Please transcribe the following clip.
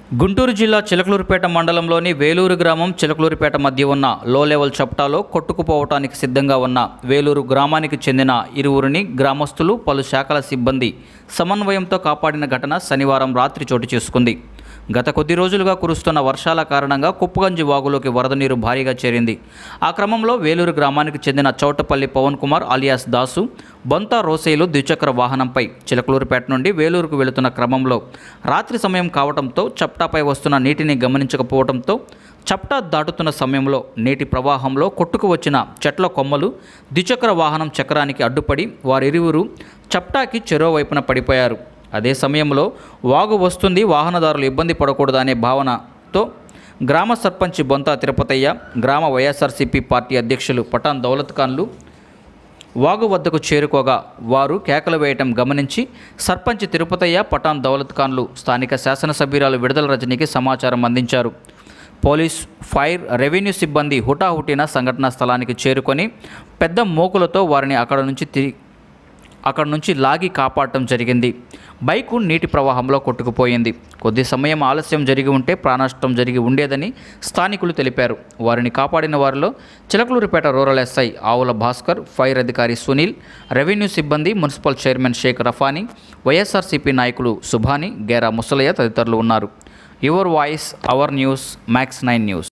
గుంటూరు జిల్లా చిలకలూరుపేట మండలంలోని వేలూరు గ్రామం చిలకలూరుపేట మధ్య ఉన్న లో లెవెల్ చప్టాలో కొట్టుకుపోవటానికి సిద్ధంగా ఉన్న వేలూరు గ్రామానికి చెందిన ఇరువురిని గ్రామస్తులు పలు శాఖల సిబ్బంది సమన్వయంతో కాపాడిన ఘటన శనివారం రాత్రి చోటు చేసుకుంది గత కొద్ది రోజులుగా కురుస్తున్న వర్షాల కారణంగా కుప్పగంజి వాగులోకి వరద నీరు భారీగా చేరింది ఆ క్రమంలో వేలూరు గ్రామానికి చెందిన చౌటపల్లి పవన్ కుమార్ అలియాస్ దాసు బొంత రోసైలు ద్విచక్ర వాహనంపై చిలకలూరుపేట నుండి వేలూరుకు వెళుతున్న క్రమంలో రాత్రి సమయం కావడంతో చప్టాపై వస్తున్న నీటిని గమనించకపోవడంతో చప్టా దాటుతున్న సమయంలో నీటి ప్రవాహంలో కొట్టుకు వచ్చిన చెట్ల కొమ్మలు ద్విచక్ర వాహనం చక్రానికి అడ్డుపడి వారిరువురు చప్టాకి చెరో వైపున పడిపోయారు అదే సమయంలో వాగు వస్తుంది వాహనదారులు ఇబ్బంది పడకూడదు అనే భావనతో గ్రామ సర్పంచ్ బొంతా తిరుపతయ్య గ్రామ వైఎస్ఆర్సీపీ పార్టీ అధ్యక్షులు పఠాన్ దౌలత్ ఖాన్లు వాగు వద్దకు చేరుకోగా వారు కేకలు వేయటం గమనించి సర్పంచ్ తిరుపతయ్య పఠాన్ దౌలత్ ఖాన్లు స్థానిక శాసనసభ్యురాలు విడుదల రజనికి సమాచారం అందించారు పోలీస్ ఫైర్ రెవెన్యూ సిబ్బంది హుటాహుటిన సంఘటనా స్థలానికి చేరుకొని పెద్ద మోకులతో వారిని అక్కడ నుంచి తిరిగి అక్కడ నుంచి లాగి కాపాడటం జరిగింది బైకు నీటి ప్రవాహంలో కొట్టుకుపోయింది కొద్ది సమయం ఆలస్యం జరిగి ఉంటే ప్రాణనష్టం జరిగి ఉండేదని స్థానికులు తెలిపారు వారిని కాపాడిన వారిలో చిలకలూరుపేట రూరల్ ఎస్ఐ ఆవుల భాస్కర్ ఫైర్ అధికారి సునీల్ రెవెన్యూ సిబ్బంది మున్సిపల్ చైర్మన్ షేక్ రఫానీ వైఎస్ఆర్సీపీ నాయకులు సుభాని గేరా ముసలయ్య తదితరులు ఉన్నారు your voice our news max nine news